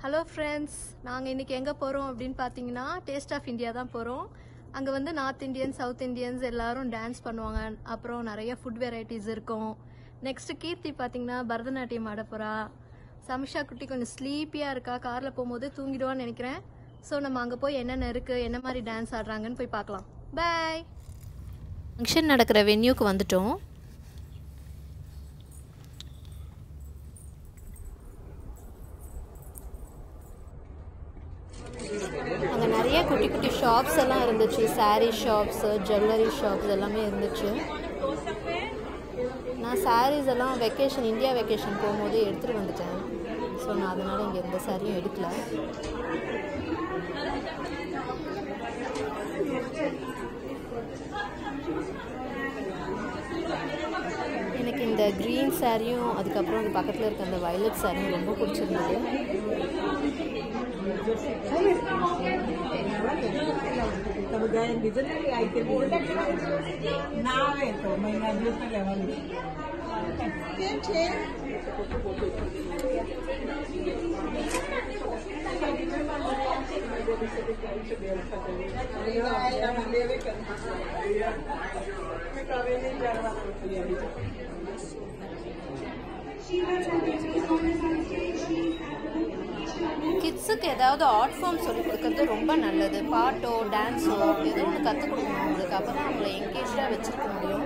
hello friends நாங்கள் இன்றைக்கி எங்கே போகிறோம் அப்படின்னு பார்த்தீங்கன்னா டேஸ்ட் ஆஃப் இந்தியா தான் போகிறோம் அங்கே வந்து நார்த் இந்தியன் சவுத் இந்தியன்ஸ் எல்லாரும் டான்ஸ் பண்ணுவாங்க அப்புறம் நிறைய ஃபுட் வெரைட்டிஸ் இருக்கும் நெக்ஸ்ட் கீர்த்தி பார்த்தீங்கன்னா பரதநாட்டியம் ஆட போகிறா சமிஷா குட்டி கொஞ்சம் ஸ்லீப்பியாக இருக்கா காரில் போகும்போது தூங்கிடுவான்னு நினைக்கிறேன் ஸோ நம்ம அங்கே போய் என்னென்ன இருக்குது என்ன மாதிரி டான்ஸ் ஆடுறாங்கன்னு போய் பார்க்கலாம் பாய் ஃபங்க்ஷன் நடக்கிற வென்யூக்கு வந்துட்டோம் அங்கே நிறைய குட்டி குட்டி ஷாப்ஸ் எல்லாம் இருந்துச்சு saree ஷாப்ஸு ஜுவல்லரி ஷாப்ஸ் எல்லாமே இருந்துச்சு நான் sarees எல்லாம் வெக்கேஷன் இந்தியா வெக்கேஷன் போகும்போது எடுத்துகிட்டு வந்துட்டேன் ஸோ நான் அதனால் இங்கே எந்த சாரியும் எடுக்கல எனக்கு இந்த க்ரீன் சாரியும் அதுக்கப்புறம் அந்த பக்கத்தில் இருக்க அந்த வயலட் சாரியும் ரொம்ப பிடிச்சிருந்தது கிட்ஸுக்கு ஏதாவது ஆர்ட் ஃபார்ம் சொல்லி கொடுக்கறது ரொம்ப நல்லது பாட்டோ டான்ஸோ ஏதோ ஒன்று கற்றுக் கொடுக்கணும் அவங்களுக்கு அப்போ தான் அவங்கள என்கேஜாக வச்சுருக்க முடியும்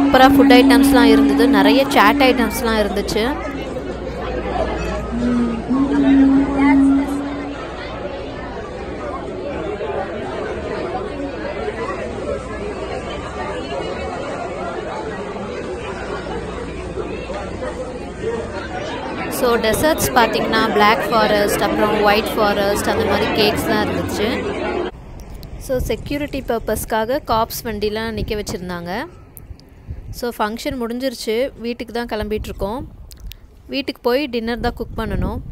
சூப்பராக ஃபுட் ஐட்டம்ஸ்லாம் இருந்தது நிறைய சாட் ஐட்டம்ஸ்லாம் இருந்துச்சு ஸோ டெசர்ட்ஸ் பார்த்தீங்கன்னா பிளாக் ஃபாரஸ்ட் அப்புறம் ஒயிட் ஃபாரஸ்ட் அந்த மாதிரி கேக்ஸ்லாம் இருந்துச்சு ஸோ செக்யூரிட்டி பர்பஸ்க்காக காப்ஸ் வண்டிலாம் நிற்க வச்சுருந்தாங்க ஸோ ஃபங்க்ஷன் முடிஞ்சிருச்சு வீட்டுக்கு தான் கிளம்பிகிட்ருக்கோம் வீட்டுக்கு போய் டின்னர் தான் குக் பண்ணணும்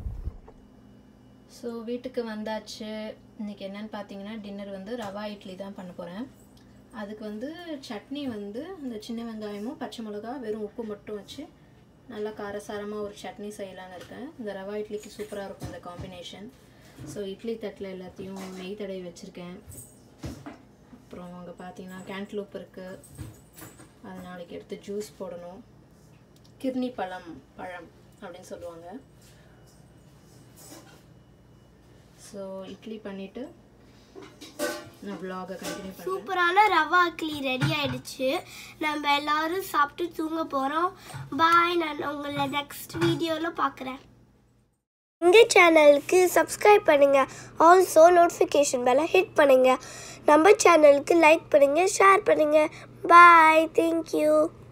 ஸோ வீட்டுக்கு வந்தாச்சு இன்றைக்கி என்னென்னு பார்த்தீங்கன்னா டின்னர் வந்து ரவா இட்லி தான் பண்ண போகிறேன் அதுக்கு வந்து சட்னி வந்து இந்த சின்ன வெங்காயமும் பச்சை மிளகா வெறும் உப்பு மட்டும் வச்சு நல்லா காரசாரமாக ஒரு சட்னி செய்யலான்னு இருக்கேன் இந்த ரவா இட்லிக்கு சூப்பராக இருக்கும் இந்த காம்பினேஷன் ஸோ இட்லி தட்டில் எல்லாத்தையும் நெய் தடவி வச்சுருக்கேன் அப்புறம் அங்கே பார்த்தீங்கன்னா கேன்ட்லூப் இருக்குது அது நாளைக்கு எடுத்து ஜூஸ் போடணும் கிர்னி பழம் பழம் அப்படின்னு சொல்லுவாங்க ஸோ இட்லி பண்ணிவிட்டு நான் vlog-அ கண்டினியூ பண்ணுறேன் சூப்பரான ரவா இட்லி ரெடி ஆயிடுச்சு நம்ம எல்லாரும் சாப்பிட்டு தூங்க போகிறோம் பாய் நான் உங்களை நெக்ஸ்ட் வீடியோவில் பார்க்குறேன் எங்கள் சேனலுக்கு சப்ஸ்கிரைப் பண்ணுங்கள் ஆல்சோ நோட்டிஃபிகேஷன் பெல்லை ஹிட் பண்ணுங்கள் நம்ம சேனலுக்கு லைக் பண்ணுங்கள் ஷேர் பண்ணுங்கள் பாய் தேங்க்யூ